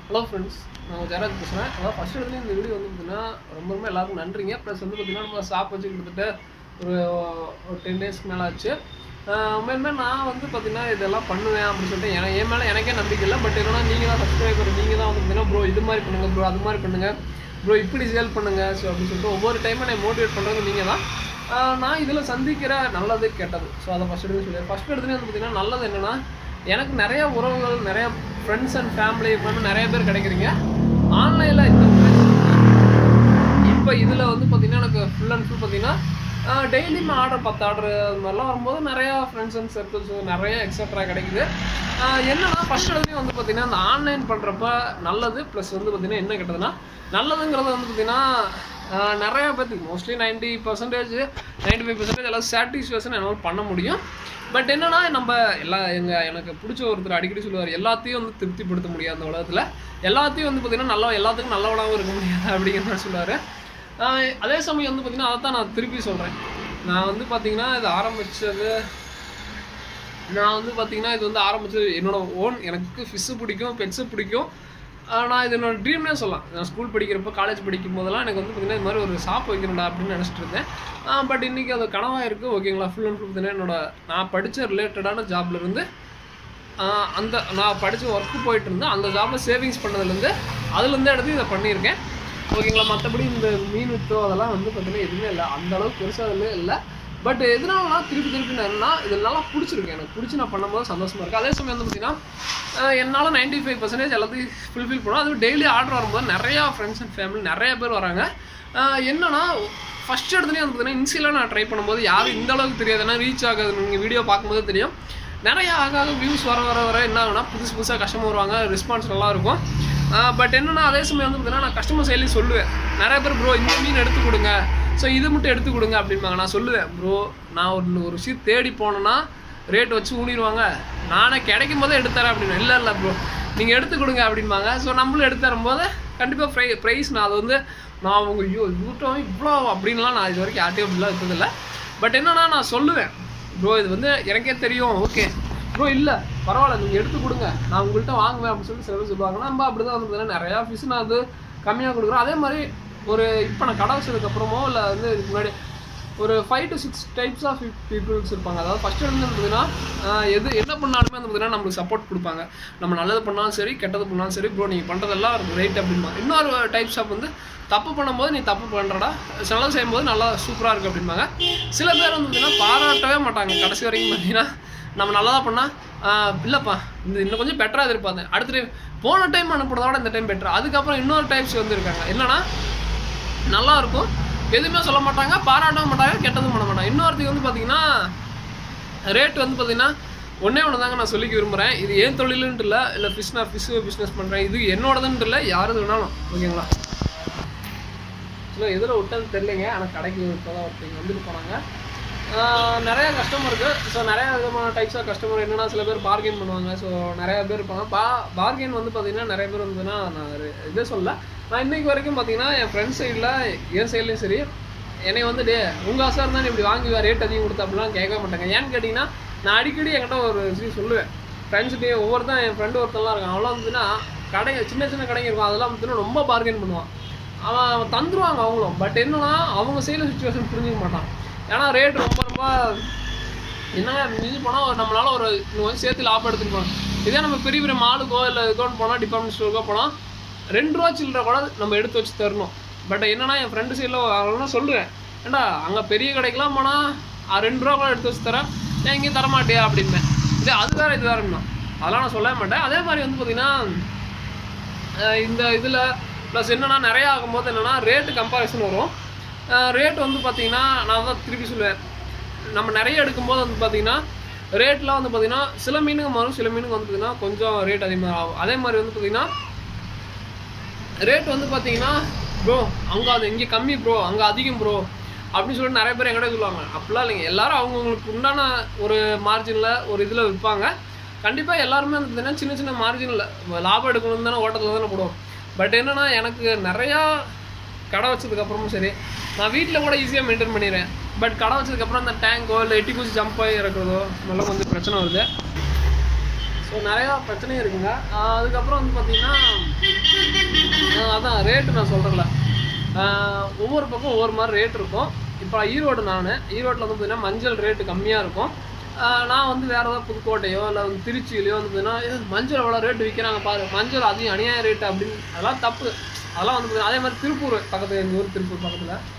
hello friends நான் ஜெயராஜ் பேசுகிறேன் அதாவது ஃபஸ்ட் இடத்துல இந்த வீடியோ வந்து பார்த்தீங்கன்னா ரொம்ப ரொம்ப எல்லாருக்கும் நன்றிங்க ப்ளஸ் வந்து பார்த்தீங்கன்னா நம்ம ஸ்டாப் வச்சு கிட்டத்தட்ட ஒரு ஒரு டென் டேஸ்க்கு மேலே ஆச்சு உண்மையுமே நான் வந்து பார்த்தீங்கன்னா இதெல்லாம் பண்ணுவேன் அப்படின்னு சொல்லிட்டு எனக்கு என் மேலே எனக்கே நம்பிக்கை இல்லை பட் என்னன்னா நீங்கள் தான் சப்ஸ்கிரைபர் நீங்கள் தான் வந்து பார்த்தீங்கன்னா ப்ரோ இது மாதிரி பண்ணுங்கள் ப்ரோ அது மாதிரி பண்ணுங்கள் ப்ரோ இப்படி சேல் பண்ணுங்கள் ஸோ அப்படின்னு சொல்லிட்டு ஒவ்வொரு டைமும் என்னை மோட்டிவேட் பண்ணுறது நீங்கள் தான் ஆஹ் நான் இதில் சந்திக்கிற நல்லது கெட்டது ஸோ அதை ஃபஸ்ட் எடுத்து சொல்லி ஃபஸ்ட் எடுத்துலேயே வந்து பார்த்தீங்கன்னா நல்லது என்னென்னா எனக்கு நிறைய உறவுகள் நிறைய ஃப்ரெண்ட்ஸ் அண்ட் ஃபேமிலி வந்து நிறைய பேர் கிடைக்கிறீங்க ஆன்லைனில் இந்த இப்போ இதில் வந்து பார்த்தீங்கன்னா எனக்கு ஃபுல் அண்ட் ஃபுல் பார்த்தீங்கன்னா டெய்லியும் ஆர்டர் பத்து ஆர்டர் அது மாதிரிலாம் வரும்போது நிறையா ஃப்ரெண்ட்ஸ் அண்ட் சர்க்கிள்ஸ் நிறைய எக்ஸட்ரா கிடைக்குது ஆஹ் என்னன்னா ஃபர்ஸ்ட் இடத்துலையும் வந்து பார்த்தீங்கன்னா அந்த ஆன்லைன் பண்ணுறப்ப நல்லது ப்ளஸ் வந்து பார்த்தீங்கன்னா என்ன கெட்டதுன்னா நல்லதுங்கிறது வந்து பார்த்தீங்கன்னா ஆஹ் நிறைய பேர்த்துக்கு mostly ninety percentage ninety five percentage எல்லாம் சாட்டிஸ்ஃபேக்ஷன் என்னால் பண்ண முடியும் பட் என்னன்னா நம்ம எல்லா எங்க எனக்கு பிடிச்ச ஒருத்தர் அடிக்கடி சொல்லுவார் எல்லாத்தையும் வந்து திருப்திப்படுத்த முடியாது அந்த உலகத்தில் எல்லாத்தையும் வந்து பார்த்தீங்கன்னா நல்ல எல்லாத்துக்கும் நல்லவனாகவும் இருக்க முடியாது அப்படிங்கிற மாதிரி சொல்லுவார் அதே சமயம் வந்து பார்த்தீங்கன்னா அதை தான் நான் திருப்பி சொல்கிறேன் நான் வந்து பார்த்தீங்கன்னா இது ஆரம்பித்தது நான் வந்து பார்த்தீங்கன்னா இது வந்து ஆரம்பிச்சது என்னோட ஓன் எனக்கு ஃபிஷ்ஷு பிடிக்கும் பெட்ஸு பிடிக்கும் ஆஹ் நான் இது என்னோட ட்ரீம்னே சொல்லலாம் நான் ஸ்கூல் படிக்கிறப்ப காலேஜ் படிக்கும் போதெல்லாம் எனக்கு வந்து பார்த்தீங்கன்னா இது மாதிரி ஒரு ஷாப் வைக்கணும்டா அப்படின்னு நினச்சிட்டு இருந்தேன் பட் இன்றைக்கி அது கனவாக இருக்குது ஓகேங்களா ஃபுல் அண்ட் ஃபுல் பார்த்தீங்கன்னா என்னோட நான் படித்த ரிலேட்டடான ஜாப்ல இருந்து ஆஹ் அந்த நான் படித்து ஒர்க்கு போயிட்டு இருந்தேன் அந்த ஜாபில் சேவிங்ஸ் பண்ணதுலேருந்து அதுலேருந்து எடுத்து இதை பண்ணியிருக்கேன் ஓகேங்களா மற்றபடி இந்த மீன் வித்தோ அதெல்லாம் வந்து பார்த்தீங்கன்னா எதுவுமே இல்லை அந்த அளவுக்கு பெருசாக அதில் இல்லை பட் எதனாலனா திருப்பி திருப்பி நான் என்னன்னா இது நல்லா பிடிச்சிருக்கு எனக்கு பிடிச்சி நான் பண்ணும்போது சந்தோஷமா இருக்கு அதே சமயம் வந்து பார்த்தீங்கன்னா ஆஹ் என்னால் நைன்டி ஃபைவ் பர்சன்டேஜ் எல்லாத்தையும் ஃபுல்ஃபில் பண்ணுவோம் அதுவும் டெய்லி ஆர்டர் வரும்போது நிறையா ஃப்ரெண்ட்ஸ் அண்ட் ஃபேமிலி நிறைய பேர் வராங்க ஆஹ் என்னன்னா ஃபர்ஸ்ட் இடத்துலையும் வந்து பார்த்தீங்கன்னா இன்சியலாக நான் ட்ரை பண்ணும்போது யாரும் இந்த அளவுக்கு தெரியாது ஏன்னா ரீச் ஆகாது நீங்கள் வீடியோ பார்க்கும்போது தெரியும் நிறைய ஆக ஆக வியூஸ் வர வர வர என்ன ஆகுனா புதுசு புதுசாக கஸ்டமர் வருவாங்க ரெஸ்பான்ஸ் நல்லா இருக்கும் பட் என்னன்னா அதே சமயம் வந்து பார்த்தீங்கன்னா நான் கஸ்டமர் சைட்லேயும் சொல்லுவேன் நிறைய பேர் ப்ரோ இந்த மீன் எடுத்து கொடுங்க ஸோ இது மட்டும் எடுத்து கொடுங்க அப்படிம்பாங்க நான் சொல்லுவேன் ப்ரோ நான் ஒரு ஒரு விஷயம் தேடி போனேன்னா ரேட் வச்சு ஊனிடுவாங்க நானே கிடைக்கும் போதே எடுத்து தரேன் அப்படின்னு இல்லை இல்லை ப்ரோ நீங்கள் எடுத்து கொடுங்க அப்படிம்பாங்க ஸோ நம்மளும் எடுத்து தரும்போது கண்டிப்பாக ப்ரை ப்ரைஸ் நான் அது வந்து நான் அவங்க ஐயோ இவ்வளோ இவ்வளோ அப்படின்லாம் நான் இது வரைக்கும் யார்ட்டையும் அப்படிலாம் இருந்ததில்லை பட் என்னன்னா நான் சொல்லுவேன் ப்ரோ இது வந்து எனக்கே தெரியும் ஓகே ப்ரோ இல்லை பரவாயில்ல நீங்கள் எடுத்து கொடுங்க நான் உங்கள்கிட்ட வாங்குவேன் அப்படின்னு சொல்லி சில பேர் சொல்லுவாங்க நம்ம அப்படி தான் வந்து நிறையா ஃபிஷ் நான் வந்து கம்மியாக கொடுக்குறேன் அதே மாதிரி ஒரு இப்போ நான் கடை வச்சதுக்கப்புறமோ இல்லை வந்து இதுக்கு முன்னாடி ஒரு five to six types of peoples இருப்பாங்க அதாவது ஃபஸ்ட்டு வந்து பார்த்தீங்கன்னா ஆஹ் எது என்ன பண்ணாலுமே வந்து பார்த்தீங்கன்னா நம்மளுக்கு சப்போர்ட் கொடுப்பாங்க நம்ம நல்லது பண்ணாலும் சரி கெட்டது பண்ணாலும் சரி ப்ரோ நீங்கள் பண்ணுறதெல்லாம் ரைட் அப்படிம்பாங்க இன்னொரு டைப்ஸ் ஆஃப் வந்து தப்பு பண்ணும்போது நீ தப்பு பண்ணுறடா நல்லது செய்யும்போது நல்லா சூப்பராக இருக்குது அப்படிம்பாங்க சில பேர் வந்து பார்த்தீங்கன்னா பாராட்டவே மாட்டாங்க கடைசி வரைக்கும் பார்த்தீங்கன்னா நம்ம நல்லதாக பண்ணால் இல்லைப்பா இந்த இன்னும் கொஞ்சம் பெட்டராக எதிர்பார்த்தேன் அடுத்த டைம் போன டைம் அனுப்புறத விட இந்த டைம் பெட்டர் அதுக்கப்புறம் இன்னொரு டைப்ஸ் வந்து இருக்காங்க என்னன்னா நல்லா இருக்கும் எதுவுமே சொல்ல மாட்டாங்க பாராட்டவும் மாட்டாங்க கெட்டதும் பண்ண மாட்டாங்க இன்னொருத்துக்கு வந்து பார்த்தீங்கன்னா ரேட் வந்து பார்த்தீங்கன்னா ஒன்றே ஒன்று தாங்க நான் சொல்லிக்க விரும்புகிறேன் இது ஏன் தொழிலுன்ட்டு இல்லை இல்லை ஃபிஷ் நான் ஃபிஷ் பிஸ்னஸ் பண்ணுறேன் இது என்னோடதுன்ட்டு இல்லை யாரது வேணாலும் ஓகேங்களா இல்லை எதில் விட்டது தெரியலைங்க ஆனால் கடைக்கு இப்போ தான் ஒருத்தங்க வந்துட்டு போனாங்க ஆஹ் நிறைய கஸ்டமருக்கு ஸோ நிறைய விதமான டைப்ஸ் ஆஃப் கஸ்டமர் என்னன்னா சில பேர் பார்கெயின் பண்ணுவாங்க ஸோ நிறைய பேர் இருப்பாங்க பா பார்கெயின் வந்து பார்த்தீங்கன்னா நிறைய பேர் வந்துன்னா நான் ஒரு இதே சொல்ல நான் இன்னைக்கு வரைக்கும் பார்த்தீங்கன்னா என் ஃப்ரெண்ட்ஸ் சைடில் என் சைட்லேயும் சரி என்னை வந்து டே உங்கள் ஆசை இருந்தால் நீ இப்படி வாங்கி ரேட் அதிகம் கொடுத்த அப்படிலாம் கேட்க மாட்டாங்க ஏன்னு கேட்டிங்கன்னா நான் அடிக்கடி என்கிட்ட ஒரு விஷயம் சொல்லுவேன் ஃப்ரெண்ட்ஸ்கிட்டே ஒவ்வொருத்தன் என் ஃப்ரெண்டு ஒருத்தன்லாம் இருக்கான் அவெல்லாம் வந்துன்னா கடை சின்ன சின்ன கடைங்க இருக்கும் அதெல்லாம் வந்துன்னா ரொம்ப பார்கெயின் பண்ணுவான் அவன் அவன் தந்துருவாங்க அவங்களும் பட் என்னன்னா அவங்க சைடில் சுச்சுவேஷன் புரிஞ்சுக்க மாட்டான் ஏன்னா ரேட் ரொம்ப ரொம்ப என்னங்க இது போனால் நம்மளால ஒரு இன்னும் கொஞ்சம் சேர்த்து லாபம் எடுத்துக்கலாம் இதே நம்ம பெரிய பெரிய மாலுக்கோ இல்லை இதுக்கோன்னு போனால் டிபார்ட்மெண்ட் ஸ்டோருக்கோ போனால் ரெண்டு ரூபா சில்லற கூட நம்ம எடுத்து வச்சு தரணும் பட் என்னன்னா என் ஃப்ரெண்டு சைடில் அவங்களாம் சொல்லுவேன் ஏண்டா அங்கே பெரிய கடைக்கெலாம் போனால் ரெண்டு ரூபா கூட எடுத்து வச்சு தரேன் ஏன் இங்கேயும் தர மாட்டியா அப்படின்பேன் இது அது வேறு இது வேறுன்னா அதெல்லாம் நான் சொல்லவே மாட்டேன் அதே மாதிரி வந்து பார்த்தீங்கன்னா அஹ் இந்த இதில் ப்ளஸ் என்னன்னா நிறைய ஆகும்போது என்னன்னா ரேட்டு கம்பாரிசன் வரும் ரேட் வந்து பார்த்தீங்கன்னா நான் தான் திருப்பி சொல்லுவேன் நம்ம நிறைய எடுக்கும்போது வந்து பார்த்தீங்கன்னா ரேட்லாம் வந்து பார்த்தீங்கன்னா சில மீனுங்க மாறும் சில மீனுங்க வந்து பார்த்தீங்கன்னா கொஞ்சம் ரேட் அதிகமாக ஆகும் அதே மாதிரி வந்து பார்த்தீங்கன்னா ரேட் வந்து பார்த்தீங்கன்னா ப்ரோ அங்கே அது இங்கே கம்மி ப்ரோ அங்கே அதிகம் ப்ரோ அப்படின்னு சொல்லிட்டு நிறைய பேர் எங்கிட்ட சொல்லுவாங்க அப்படிலாம் இல்லைங்க எல்லாரும் அவங்கவுங்களுக்கு உண்டான ஒரு மார்ஜினில் ஒரு இதில் விற்பாங்க கண்டிப்பாக எல்லாருமே வந்து பார்த்தீங்கன்னா சின்ன சின்ன மார்ஜினில் லாபம் எடுக்கணும் தானே ஓட்டத்தில் தானே போடுவோம் பட் என்னன்னா எனக்கு நிறையா கடை வச்சதுக்கப்புறமும் சரி நான் வீட்டில் கூட ஈஸியாக மெயின்டைன் பண்ணிடுறேன் பட் கடை வச்சதுக்கப்புறம் அந்த டேங்கோ இல்லை எட்டி குச்சி ஜம்ப் ஆகி இறக்குறதோ நல்லா கொஞ்சம் பிரச்சனை வருது ஸோ நிறையா பிரச்சனையும் இருக்குங்க ஆஹ் அதுக்கப்புறம் வந்து பார்த்தீங்கன்னா ஆஹ் அதான் ரேட்டு நான் சொல்கிறேன்ல ஒவ்வொரு பக்கம் ஒவ்வொரு மாதிரி ரேட் இருக்கும் இப்போ ஈரோடு நான் ஈரோட்டில் வந்து பார்த்தீங்கன்னா மஞ்சள் ரேட்டு கம்மியாக இருக்கும் ஆஹ் நான் வந்து வேறு ஏதாவது புதுக்கோட்டையோ இல்லை வந்து திருச்சியிலையோ வந்து பார்த்தீங்கன்னா "ஏய், மஞ்சள் எவ்வளோ ரேட்டு விற்கிறாங்க பாரு மஞ்சள் அதிகம் அநியாய ரேட்டு அப்படின்னு அதெல்லாம் தப்பு அதெல்லாம் வந்து பார்த்தீங்கன்னா அதே மாதிரி திருப்பூர் பக்கத்தில் எங்கள் ஊர் திருப்பூர் பக்கத்தில்